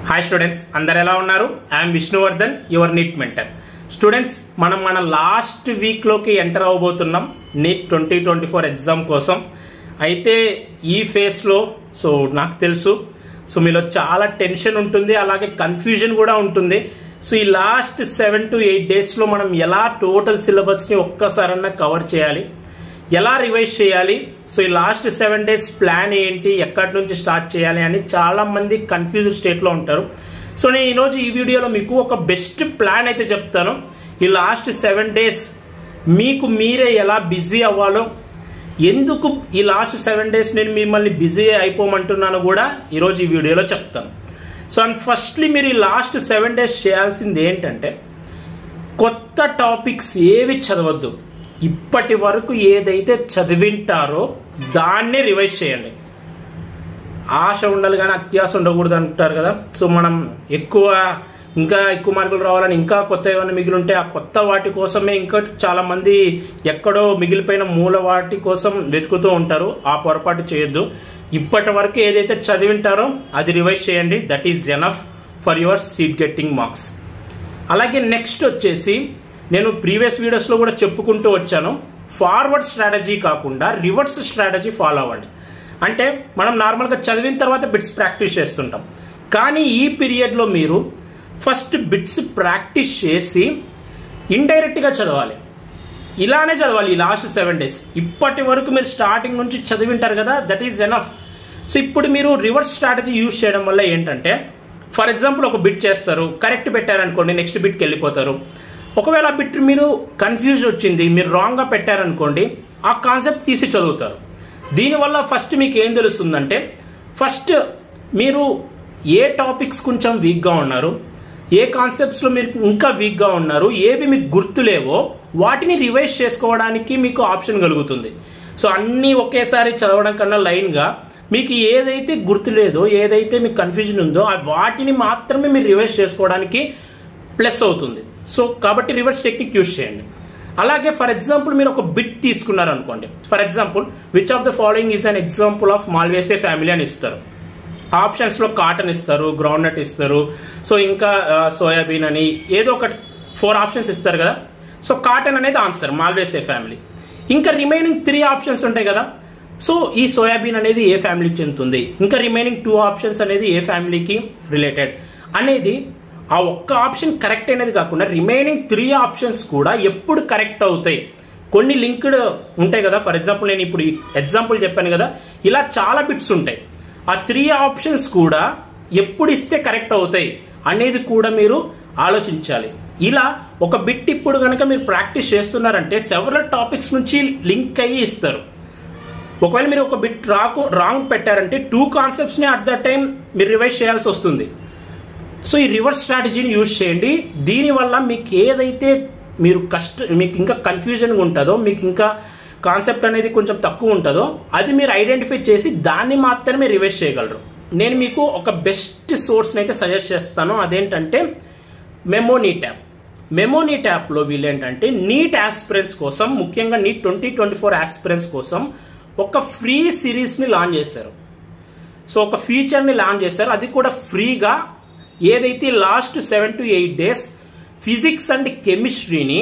hi students అందరు ఎలా ఉన్నారు I'm Vishnuvardhan your NEET mentor students మనం మన లాస్ట్ వీక్లోకి ఎంటర్ అవ్వబోతున్నాం NEET twenty twenty four exam కోసం అయితే ఈ ఫేస్లో సో నాకు తెలుసు సో మీలో చాలా టెన్షన్ ఉంటుంది అలాగే కన్ఫ్యూజన్ కూడా ఉంటుంది సో ఈ లాస్ట్ సెవెన్ టు ఎయిట్ డేస్లో మనం ఎలా టోటల్ సిలబస్ని ఒక్కసారన్నా కవర్ చేయాలి ఎలా రివైజ్ చేయాలి సో ఈ లాస్ట్ సెవెన్ డేస్ ప్లాన్ ఏంటి ఎక్కడి నుంచి స్టార్ట్ చేయాలి అని చాలా మంది కన్ఫ్యూజ్ స్టేట్ లో ఉంటారు సో నేను ఈరోజు ఈ వీడియోలో మీకు ఒక బెస్ట్ ప్లాన్ అయితే చెప్తాను ఈ లాస్ట్ సెవెన్ డేస్ మీకు మీరే ఎలా బిజీ అవ్వాలో ఎందుకు ఈ లాస్ట్ సెవెన్ డేస్ నేను మిమ్మల్ని బిజీ అయిపోమంటున్నాను కూడా ఈరోజు ఈ వీడియోలో చెప్తాను సో అండ్ ఫస్ట్లీ మీరు ఈ లాస్ట్ సెవెన్ డేస్ చేయాల్సింది ఏంటంటే కొత్త టాపిక్స్ ఏవి చదవద్దు ఇప్పటి వరకు ఏదైతే చదివింటారో దాన్ని రివైజ్ చేయండి ఆశ ఉండాలి కానీ అత్యాశ ఉండకూడదు అంటారు కదా సో మనం ఎక్కువ ఇంకా ఎక్కువ మార్కులు రావాలని ఇంకా కొత్త ఏమైనా మిగిలి ఉంటే ఆ కొత్త వాటి కోసమే ఇంకా చాలా మంది ఎక్కడో మిగిలిపోయిన మూల వాటి కోసం వెతుకుతూ ఉంటారు ఆ పొరపాటు చేయొద్దు ఇప్పటి వరకు ఏదైతే చదివింటారో అది రివైజ్ చేయండి that is enough for your seat getting marks అలాగే నెక్స్ట్ వచ్చేసి నేను ప్రీవియస్ వీడియోస్లో కూడా చెప్పుకుంటూ వచ్చాను ఫార్వర్డ్ స్ట్రాటజీ కాకుండా రివర్స్ స్ట్రాటజీ ఫాలో అవ్వండి అంటే మనం నార్మల్గా చదివిన తర్వాత బిట్స్ ప్రాక్టీస్ చేస్తుంటాం కానీ ఈ పీరియడ్లో మీరు ఫస్ట్ బిట్స్ ప్రాక్టీస్ చేసి ఇండైరెక్ట్గా చదవాలి ఇలానే చదవాలి ఈ లాస్ట్ సెవెన్ డేస్ ఇప్పటి వరకు మీరు స్టార్టింగ్ నుంచి చదివింటారు కదా దట్ ఈస్ ఎనఫ్ సో ఇప్పుడు మీరు రివర్స్ స్ట్రాటజీ యూజ్ చేయడం వల్ల ఏంటంటే ఫర్ ఎగ్జాంపుల్ ఒక బిట్ చేస్తారు కరెక్ట్ పెట్టారనుకోండి నెక్స్ట్ బిట్కి వెళ్ళిపోతారు ఒకవేళ ఆ బిట్ మీరు కన్ఫ్యూజ్ వచ్చింది మీరు రాంగ్గా పెట్టారనుకోండి ఆ కాన్సెప్ట్ తీసి చదువుతారు దీనివల్ల ఫస్ట్ మీకు ఏం తెలుస్తుందంటే ఫస్ట్ మీరు ఏ టాపిక్స్ కొంచెం వీక్గా ఉన్నారు ఏ కాన్సెప్ట్స్లో మీరు ఇంకా వీక్గా ఉన్నారు ఏవి మీకు గుర్తులేవో వాటిని రివైజ్ చేసుకోవడానికి మీకు ఆప్షన్ కలుగుతుంది సో అన్నీ ఒకేసారి చదవడం కన్నా లైన్గా మీకు ఏదైతే గుర్తులేదో ఏదైతే మీకు కన్ఫ్యూజన్ ఉందో ఆ వాటిని మాత్రమే మీరు రివైజ్ చేసుకోవడానికి ప్లస్ అవుతుంది సో కాబట్టి రివర్స్ టెక్నిక్ యూజ్ చేయండి అలాగే ఫర్ ఎగ్జాంపుల్ మీరు ఒక బిట్ తీసుకున్నారు అనుకోండి for example which of the following is an example of Malvaceae family అని ఇస్తారు ఆప్షన్స్ లో కాటన్ ఇస్తారు గ్రౌండ్ నట్ ఇస్తారు సో ఇంకా సోయాబీన్ అని ఏదో ఒక ఫోర్ ఆప్షన్స్ ఇస్తారు కదా సో కాటన్ అనేది ఆన్సర్ మాల్వేసే ఫ్యామిలీ ఇంకా రిమైనింగ్ త్రీ ఆప్షన్స్ ఉంటాయి కదా సో ఈ సోయాబీన్ అనేది ఏ ఫ్యామిలీకి చెందుతుంది ఇంకా రిమైనింగ్ టూ ఆప్షన్స్ అనేది ఏ ఫ్యామిలీకి రిలేటెడ్ అనేది ఆ ఒక్క ఆప్షన్ కరెక్ట్ అనేది కాకుండా రిమైనింగ్ త్రీ ఆప్షన్స్ కూడా ఎప్పుడు కరెక్ట్ అవుతాయి కొన్ని లింక్డ్ ఉంటాయి కదా ఫర్ ఎగ్జాంపుల్ నేను ఇప్పుడు ఎగ్జాంపుల్ చెప్పాను కదా ఇలా చాలా బిట్స్ ఉంటాయి ఆ త్రీ ఆప్షన్స్ కూడా ఎప్పుడు ఇస్తే కరెక్ట్ అవుతాయి అనేది కూడా మీరు ఆలోచించాలి ఇలా ఒక బిట్ ఇప్పుడు కనుక మీరు ప్రాక్టీస్ చేస్తున్నారంటే సెవరల్ టాపిక్స్ నుంచి లింక్ అయ్యి ఇస్తారు ఒకవేళ మీరు ఒక బిట్ రాకు రాంగ్ పెట్టారంటే టూ కాన్సెప్ట్స్ని అట్ ద టైం మీరు రివైజ్ చేయాల్సి వస్తుంది సో ఈ రివర్స్ స్ట్రాటజీని యూజ్ చేయండి దీనివల్ల మీకు ఏదైతే మీరు కష్ట మీకు ఇంకా కన్ఫ్యూజన్గా ఉంటుందో మీకు ఇంకా కాన్సెప్ట్ అనేది కొంచెం తక్కువ ఉంటుందో అది మీరు ఐడెంటిఫై చేసి దాన్ని మాత్రమే రివైజ్ చేయగలరు నేను మీకు ఒక బెస్ట్ సోర్స్ని అయితే సజెస్ట్ చేస్తాను అదేంటంటే memo NEET app memo NEET యాప్లో వీళ్ళు ఏంటంటే నీట్ ఆస్పిరెన్స్ కోసం ముఖ్యంగా NEET twenty twenty four aspirants కోసం ఒక ఫ్రీ సిరీస్ని లాంచ్ చేశారు సో ఒక ఫీచర్ని లాంచ్ చేశారు అది కూడా ఫ్రీగా ఏదైతే last seven to eight days physics and కెమిస్ట్రీని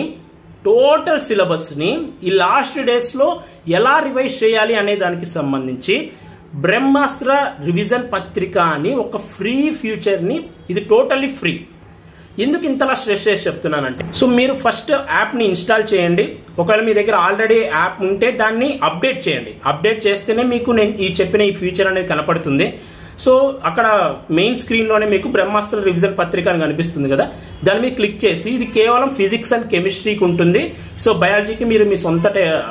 టోటల్ సిలబస్ని ఈ లాస్ట్ డేస్లో ఎలా రివైజ్ చేయాలి అనే దానికి సంబంధించి బ్రహ్మాస్త్ర రివిజన్ పత్రిక అని ఒక ఫ్రీ ఫ్యూచర్ని ఇది టోటల్లీ ఫ్రీ ఎందుకు ఇంతలా స్ట్రెస్ చేసి చెప్తున్నానంటే సో మీరు ఫస్ట్ యాప్ని ఇన్స్టాల్ చేయండి ఒకవేళ మీ దగ్గర ఆల్రెడీ యాప్ ఉంటే దాన్ని అప్డేట్ చేయండి అప్డేట్ చేస్తేనే మీకు నేను ఈ చెప్పిన ఈ ఫ్యూచర్ అనేది కనపడుతుంది సో అక్కడ మెయిన్ స్క్రీన్లోనే మీకు బ్రహ్మాస్త్ర రివిజన్ పత్రిక అని కనిపిస్తుంది కదా దాని మీద క్లిక్ చేసి ఇది కేవలం ఫిజిక్స్ అండ్ కెమిస్ట్రీకి ఉంటుంది సో బయాలజీకి మీరు మీ సొంత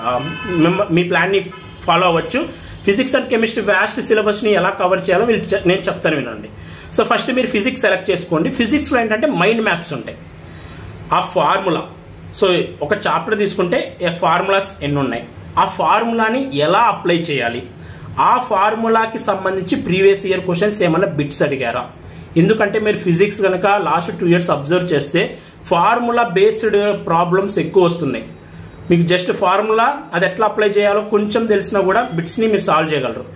మీ ప్లాన్ని ఫాలో అవ్వచ్చు ఫిజిక్స్ అండ్ కెమిస్ట్రీ వ్యాస్ట్ సిలబస్ని ఎలా కవర్ చేయాలో నేను చెప్తాను వినండి సో ఫస్ట్ మీరు ఫిజిక్స్ సెలెక్ట్ చేసుకోండి ఫిజిక్స్లో ఏంటంటే మైండ్ మ్యాప్స్ ఉంటాయి ఆ ఫార్ములా సో ఒక చాప్టర్ తీసుకుంటే ఫార్ములాస్ ఎన్ని ఉన్నాయి ఆ ఫార్ములాని ఎలా అప్లై చేయాలి ఆ ఫార్ములాకి సంబంధించి ప్రీవియస్ ఇయర్ క్వశ్చన్స్ ఏమైనా బిట్స్ అడిగారా ఎందుకంటే మీరు ఫిజిక్స్ కనుక లాస్ట్ టూ ఇయర్స్ అబ్జర్వ్ చేస్తే ఫార్ములా బేస్డ్ ప్రాబ్లమ్స్ ఎక్కువ వస్తున్నాయి మీకు జస్ట్ ఫార్ములా అది ఎట్లా అప్లై చేయాలో కొంచెం తెలిసినా కూడా బిట్స్ని మీరు సాల్వ్ చేయగలరు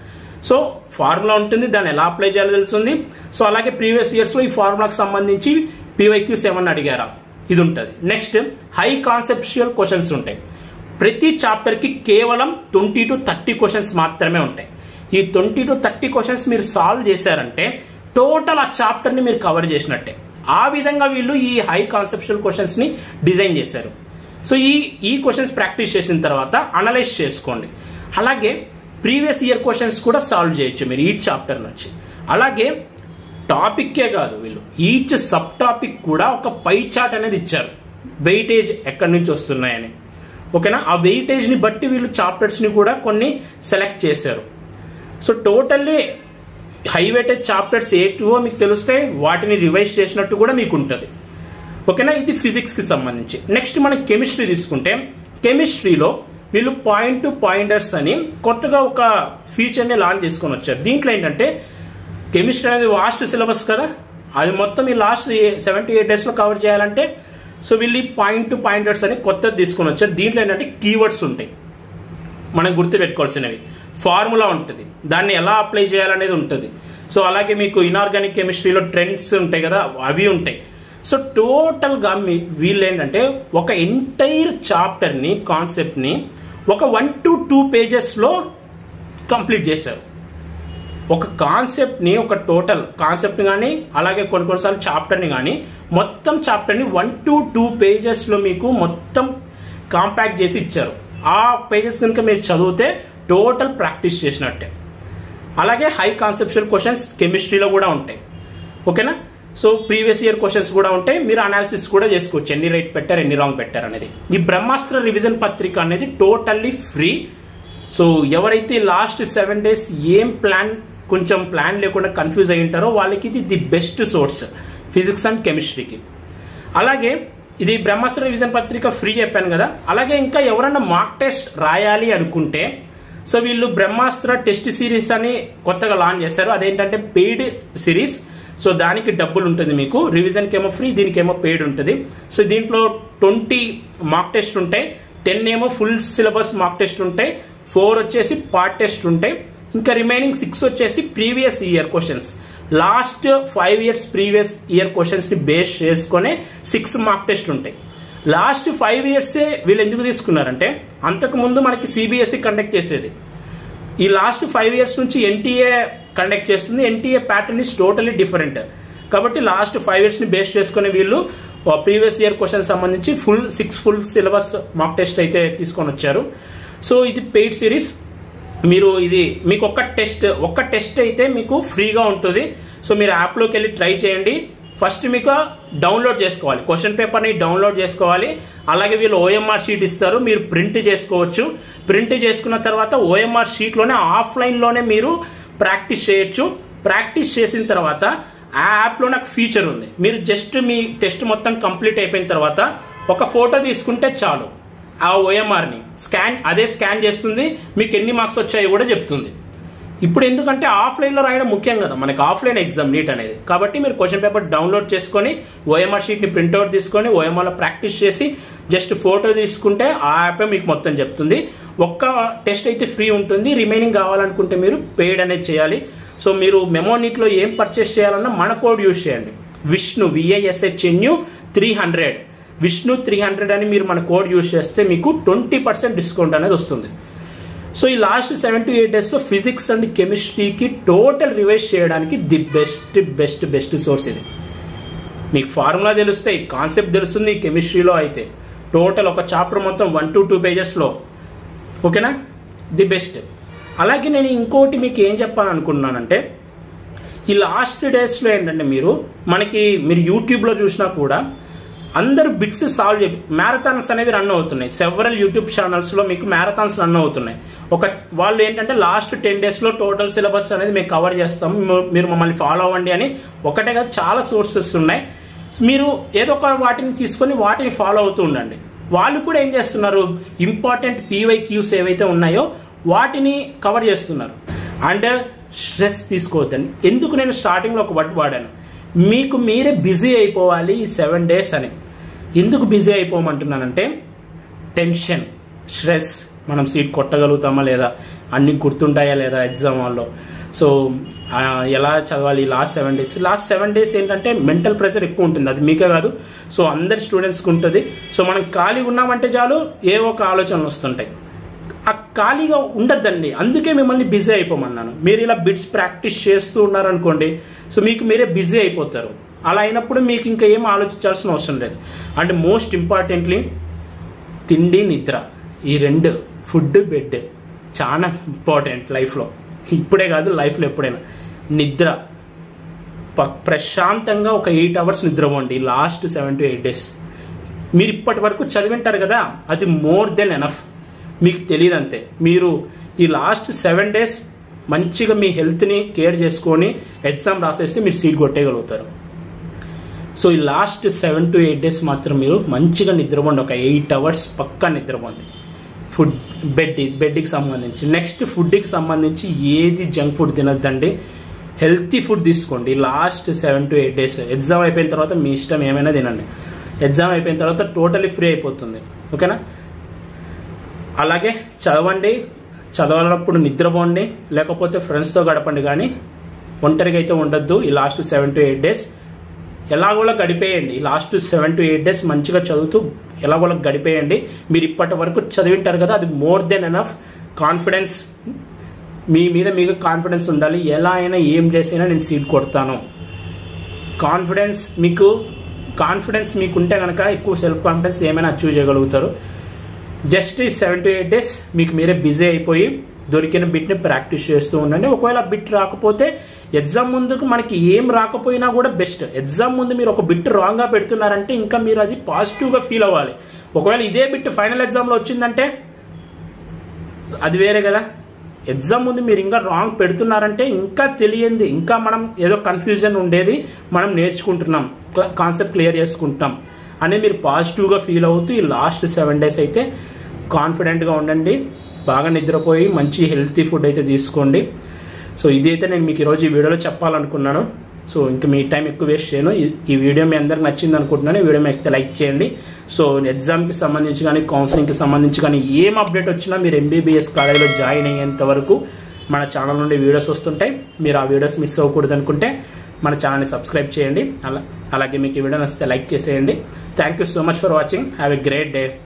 సో ఫార్ములా ఉంటుంది దాన్ని ఎలా అప్లై చేయాలో తెలుస్తుంది సో అలాగే ప్రీవియస్ ఇయర్స్లో ఈ ఫార్ములాకి సంబంధించి పీవైక్యూస్ ఏమన్నా అడిగారా ఇది ఉంటుంది నెక్స్ట్ హై కాన్సెప్షువల్ క్వశ్చన్స్ ఉంటాయి ప్రతి చాప్టర్కి కేవలం ట్వంటీ టు థర్టీ క్వశ్చన్స్ మాత్రమే ఉంటాయి ఈ ట్వంటీ టు థర్టీ క్వశ్చన్స్ మీరు సాల్వ్ చేశారంటే టోటల్ ఆ చాప్టర్ని మీరు కవర్ చేసినట్టే ఆ విధంగా వీళ్ళు ఈ హై కాన్సెప్షువల్ క్వశ్చన్స్ని డిజైన్ చేశారు సో ఈ ఈ క్వశ్చన్స్ ప్రాక్టీస్ చేసిన తర్వాత అనలైజ్ చేసుకోండి అలాగే ప్రీవియస్ ఇయర్ క్వశ్చన్స్ కూడా సాల్వ్ చేయొచ్చు మీరు ఈ చాప్టర్ నుంచి అలాగే టాపిక్కే కాదు వీళ్ళు ఈచ్ సబ్ టాపిక్ కూడా ఒక పై చార్ట్ అనేది ఇచ్చారు వెయిటేజ్ ఎక్కడి నుంచి వస్తున్నాయని ఓకేనా ఆ వెయిటేజ్ని బట్టి వీళ్ళు చాప్టర్స్ని కూడా కొన్ని సెలెక్ట్ చేశారు so totally high weightage chapters ఏటివో మీకు తెలిస్తే వాటిని రివైజ్ చేసినట్టు కూడా మీకు ఉంటుంది ఓకేనా ఇది ఫిజిక్స్కి సంబంధించి నెక్స్ట్ మనం కెమిస్ట్రీ తీసుకుంటే కెమిస్ట్రీలో వీళ్ళు పాయింట్ టు పాయింటర్స్ అని కొత్తగా ఒక ఫీచర్ని లాంచ్ చేసుకొని వచ్చారు దీంట్లో ఏంటంటే కెమిస్ట్రీ అనేది వాస్ట్ సిలబస్ కదా అది మొత్తం ఈ లాస్ట్ సెవెంటీ ఎయిట్ డేస్లో కవర్ చేయాలంటే సో వీళ్ళు పాయింట్ టు పాయింటర్స్ అని కొత్తది తీసుకొని వచ్చారు దీంట్లో ఏంటంటే కీవర్డ్స్ ఉంటాయి మనం గుర్తుపెట్టుకోవాల్సినవి ఫార్ములా ఉంటుంది దాన్ని ఎలా అప్లై చేయాలనేది ఉంటుంది సో అలాగే మీకు ఇనార్గానిక్ కెమిస్ట్రీలో ట్రెండ్స్ ఉంటాయి కదా అవి ఉంటాయి సో టోటల్గా మీ వీళ్ళు ఏంటంటే ఒక ఎంటైర్ చాప్టర్ని కాన్సెప్ట్ని ఒక వన్ టు టూ పేజెస్లో కంప్లీట్ చేశారు ఒక కాన్సెప్ట్ని ఒక టోటల్ కాన్సెప్ట్ కానీ అలాగే కొన్ని కొన్నిసార్లు చాప్టర్ని కానీ మొత్తం చాప్టర్ని వన్ టు టూ పేజెస్లో మీకు మొత్తం కాంపాక్ట్ చేసి ఇచ్చారు ఆ పేజెస్ కనుక మీరు చదివితే టోటల్ ప్రాక్టీస్ చేసినట్టే అలాగే హై కాన్సెప్షువల్ క్వశ్చన్స్ కెమిస్ట్రీలో కూడా ఉంటాయి ఓకేనా సో ప్రీవియస్ ఇయర్ క్వశ్చన్స్ కూడా ఉంటాయి మీరు అనాలిసిస్ కూడా చేసుకోవచ్చు ఎన్ని రైట్ పెట్టారు ఎన్ని రాంగ్ పెట్టారు అనేది ఈ బ్రహ్మాస్త్ర రివిజన్ పత్రిక అనేది టోటల్లీ ఫ్రీ సో ఎవరైతే లాస్ట్ సెవెన్ డేస్ ఏం ప్లాన్ కొంచెం ప్లాన్ లేకుండా కన్ఫ్యూజ్ అయి ఉంటారో వాళ్ళకి ఇది the best source physics and కెమిస్ట్రీకి అలాగే ఇది బ్రహ్మాస్త్ర రివిజన్ పత్రిక ఫ్రీ చెప్పాను కదా అలాగే ఇంకా ఎవరన్నా మాక్ టెస్ట్ రాయాలి అనుకుంటే సో వీళ్ళు బ్రహ్మాస్త్ర టెస్ట్ సిరీస్ అని కొత్తగా లాంచ్ చేశారు అదేంటంటే పెయిడ్ సిరీస్ సో దానికి డబ్బులు ఉంటుంది మీకు రివిజన్కి ఏమో ఫ్రీ దీనికి ఏమో పెయిడ్ ఉంటుంది సో దీంట్లో ట్వంటీ మాక్ టెస్ట్ ఉంటాయి టెన్ ఏమో ఫుల్ సిలబస్ మాక్ టెస్ట్ ఉంటాయి ఫోర్ వచ్చేసి పార్ట్ టెస్ట్ ఉంటాయి ఇంకా రిమైనింగ్ సిక్స్ వచ్చేసి previous year questions last five years previous year questions ని బేస్ చేసుకొని సిక్స్ మార్క్ టెస్ట్ ఉంటాయి లాస్ట్ ఫైవ్ ఇయర్సే వీళ్ళు ఎందుకు తీసుకున్నారంటే అంతకు ముందు మనకి సిబిఎస్ఈ కండక్ట్ చేసేది ఈ లాస్ట్ ఫైవ్ ఇయర్స్ నుంచి ఎన్టీఏ కండక్ట్ చేస్తుంది NTA pattern is totally different కాబట్టి లాస్ట్ ఫైవ్ ఇయర్స్ ని బేస్ చేసుకుని వీళ్ళు ప్రీవియస్ ఇయర్ క్వశ్చన్ సంబంధించి full six full syllabus mock test అయితే తీసుకొని వచ్చారు సో ఇది పెయిడ్ సిరీస్ మీరు ఇది మీకు ఒక్క టెస్ట్ ఒక్క టెస్ట్ అయితే మీకు ఫ్రీగా ఉంటుంది సో మీరు యాప్లోకి వెళ్ళి ట్రై చేయండి ఫస్ట్ మీకు డౌన్లోడ్ చేసుకోవాలి క్వశ్చన్ పేపర్ని డౌన్లోడ్ చేసుకోవాలి అలాగే వీళ్ళు ఓఎంఆర్ షీట్ ఇస్తారు మీరు ప్రింట్ చేసుకోవచ్చు ప్రింట్ చేసుకున్న తర్వాత ఓఎంఆర్ షీట్లోనే ఆఫ్లైన్లోనే మీరు ప్రాక్టీస్ చేయొచ్చు ప్రాక్టీస్ చేసిన తర్వాత ఆ యాప్లో నాకు ఫీచర్ ఉంది మీరు జస్ట్ మీ టెస్ట్ మొత్తం కంప్లీట్ అయిపోయిన తర్వాత ఒక ఫోటో తీసుకుంటే చాలు ఆ ఓఎంఆర్ని స్కాన్ అదే స్కాన్ చేస్తుంది మీకు ఎన్ని మార్క్స్ వచ్చాయో కూడా చెప్తుంది ఇప్పుడు ఎందుకంటే ఆఫ్లైన్లో రాయడం ముఖ్యం కదా మనకి ఆఫ్లైన్ ఎగ్జామ్ నీట్ అనేది కాబట్టి మీరు క్వశ్చన్ పేపర్ డౌన్లోడ్ చేసుకొని ఓఎంఆర్ షీట్ని ప్రింట్అవుట్ తీసుకొని ఓఎంఆర్లో ప్రాక్టీస్ చేసి జస్ట్ ఫోటో తీసుకుంటే ఆ యాపే మీకు మొత్తం చెప్తుంది ఒక్క టెస్ట్ అయితే ఫ్రీ ఉంటుంది రిమైనింగ్ కావాలనుకుంటే మీరు పెయిడ్ అనేది చేయాలి సో మీరు మెమో నీట్లో ఏం పర్చేస్ చేయాలన్నా మన కోడ్ యూజ్ చేయండి Vishnu V I S H N U three hundred Vishnu three hundred అని మీరు మన కోడ్ యూజ్ చేస్తే మీకు ట్వంటీ పర్సెంట్ డిస్కౌంట్ అనేది వస్తుంది సో ఈ లాస్ట్ సెవెన్ టు ఎయిట్ డేస్లో ఫిజిక్స్ అండ్ కెమిస్ట్రీకి టోటల్ రివైజ్ చేయడానికి the best best best source ఇది మీకు ఫార్ములా తెలుస్తాయి కాన్సెప్ట్ తెలుస్తుంది కెమిస్ట్రీలో అయితే టోటల్ ఒక చాప్టర్ మొత్తం వన్ టు టూ పేజెస్లో ఓకేనా ది బెస్ట్ అలాగే నేను ఇంకోటి మీకు ఏం చెప్పాలనుకుంటున్నానంటే ఈ లాస్ట్ డేస్లో ఏంటంటే మీరు మనకి మీరు యూట్యూబ్లో చూసినా కూడా అందరు బిట్స్ సాల్వ్ చేయ మ్యారథాన్స్ అనేవి రన్ అవుతున్నాయి సెవరల్ యూట్యూబ్ ఛానల్స్లో మీకు మ్యారథాన్స్ రన్ అవుతున్నాయి ఒక వాళ్ళు ఏంటంటే లాస్ట్ టెన్ డేస్లో టోటల్ సిలబస్ అనేది మేము కవర్ చేస్తాం మీరు మమ్మల్ని ఫాలో అవ్వండి అని ఒకటే కాదు చాలా సోర్సెస్ ఉన్నాయి మీరు ఏదో ఒక వాటిని తీసుకొని వాటిని ఫాలో అవుతూ ఉండండి వాళ్ళు కూడా ఏం చేస్తున్నారు ఇంపార్టెంట్ పీవై క్యూస్ ఏవైతే ఉన్నాయో వాటిని కవర్ చేస్తున్నారు అండ్ స్ట్రెస్ తీసుకోవద్దండి ఎందుకు నేను స్టార్టింగ్లో ఒక వర్డ్ వాడాను మీకు మీరే బిజీ అయిపోవాలి ఈ సెవెన్ డేస్ అని ఎందుకు బిజీ అయిపోమంటున్నానంటే టెన్షన్ స్ట్రెస్ మనం సీట్ కొట్టగలుగుతామా లేదా అన్ని గుర్తుంటాయా లేదా ఎగ్జామ్ హాల్లో సో ఆ, ఎలా చదవాలి last seven days last seven days ఏంటంటే మెంటల్ ప్రెషర్ ఎక్కువ ఉంటుంది అది మీకే కాదు సో అందరి స్టూడెంట్స్కి ఉంటుంది సో మనం ఖాళీ ఉన్నామంటే చాలు ఏ ఒక ఆలోచనలు వస్తుంటాయి ఆ ఖాళీగా ఉండద్దండి అందుకే మిమ్మల్ని బిజీ అయిపోమన్నాను మీరు ఇలా బిట్స్ ప్రాక్టీస్ చేస్తూ ఉన్నారనుకోండి సో మీకు మీరే బిజీ అయిపోతారు అలా అయినప్పుడు మీకు ఇంకా ఏం ఆలోచించాల్సిన అవసరం లేదు అండ్ మోస్ట్ ఇంపార్టెంట్లీ తిండి నిద్ర ఈ రెండు ఫుడ్ బెడ్ చాలా ఇంపార్టెంట్ లైఫ్లో ఇప్పుడే కాదు లైఫ్లో ఎప్పుడైనా నిద్ర ప- ప్రశాంతంగా ఒక ఎయిట్ అవర్స్ నిద్రపోండి last seven to eight days మీరు ఇప్పటి వరకు చదివింటారు కదా అది మోర్ దెన్ ఎనఫ్ మీకు తెలియదు అంతే మీరు ఈ లాస్ట్ సెవెన్ డేస్ మంచిగా మీ హెల్త్ని కేర్ చేసుకొని ఎగ్జామ్ రాసేస్తే మీరు సీట్ కొట్టేయగలుగుతారు సో ఈ last seven to eight days మాత్రం మీరు మంచిగా నిద్రపోండి ఒక ఎయిట్ అవర్స్ పక్కా నిద్రపోండి ఫుడ్ బెడ్ బెడ్కి సంబంధించి నెక్స్ట్ ఫుడ్కి సంబంధించి ఏది జంక్ ఫుడ్ తినద్దండి హెల్తీ ఫుడ్ తీసుకోండి last seven to eight days exam అయిపోయిన తర్వాత మీ ఇష్టం ఏమైనా తినండి ఎగ్జామ్ అయిపోయిన తర్వాత టోటలీ ఫ్రీ అయిపోతుంది ఓకేనా అలాగే చదవండి చదవనప్పుడు నిద్రపోండి లేకపోతే ఫ్రెండ్స్తో గడపండి కానీ ఒంటరిగా అయితే ఉండొద్దు ఈ last seven to eight days ఎలాగోలా గడిపేయండి ఈ last seven to eight days మంచిగా చదువుతూ ఎలాగోలా గడిపేయండి మీరు ఇప్పటి వరకు చదివింటారు కదా అది మోర్ దెన్ ఎనఫ్ కాన్ఫిడెన్స్ మీ మీద మీకు కాన్ఫిడెన్స్ ఉండాలి ఎలా అయినా ఏం చేసైనా నేను సీట్ కొడతాను కాన్ఫిడెన్స్ మీకు కాన్ఫిడెన్స్ మీకుంటే కనుక ఎక్కువ సెల్ఫ్ కాన్ఫిడెన్స్ ఏమైనా అచీవ్ చేయగలుగుతారు జస్ట్ ఈ సెవెన్ టు ఎయిట్ డేస్ మీకు మీరే బిజీ అయిపోయి దొరికిన బిట్ని ప్రాక్టీస్ చేస్తూ ఉండండి ఒకవేళ బిట్ రాకపోతే ఎగ్జామ్ ముందుకు మనకి ఏం రాకపోయినా కూడా బెస్ట్ ఎగ్జామ్ ముందు మీరు ఒక బిట్ రాంగ్గా పెడుతున్నారంటే ఇంకా మీరు అది పాజిటివ్గా ఫీల్ అవ్వాలి ఒకవేళ ఇదే బిట్ ఫైనల్ ఎగ్జామ్లో వచ్చిందంటే అది వేరే కదా ఎగ్జామ్ ముందు మీరు ఇంకా రాంగ్ పెడుతున్నారంటే ఇంకా తెలియంది ఇంకా మనం ఏదో కన్ఫ్యూజన్ ఉండేది మనం నేర్చుకుంటున్నాం కాన్సెప్ట్ క్లియర్ చేసుకుంటాం అనేది మీరు పాజిటివ్గా ఫీల్ అవుతూ ఈ లాస్ట్ సెవెన్ డేస్ అయితే కాన్ఫిడెంట్గా ఉండండి బాగా నిద్రపోయి మంచి హెల్తీ ఫుడ్ అయితే తీసుకోండి సో ఇది అయితే నేను మీకు ఈరోజు ఈ వీడియోలో చెప్పాలనుకున్నాను సో ఇంకా మీ టైం ఎక్కువ వేస్ట్ చేయను ఈ- ఈ వీడియో మీ అందరికి నచ్చింది అనుకుంటున్నాను ఈ వీడియో నచ్చితే లైక్ చేయండి సో ఎగ్జామ్కి సంబంధించి కానీ కౌన్సిలింగ్కి సంబంధించి కానీ ఏం అప్డేట్ వచ్చినా మీరు ఎంబీబీఎస్ కాలేజీలో జాయిన్ అయ్యేంత వరకు మన ఛానల్ నుండి వీడియోస్ వస్తుంటాయి మీరు ఆ వీడియోస్ మిస్ అవ్వకూడదు అనుకుంటే మన ఛానల్ని సబ్స్క్రైబ్ చేయండి అలా అలాగే మీకు ఈ వీడియో నచ్చితే లైక్ చేసేయండి thank you so much for watching have a great day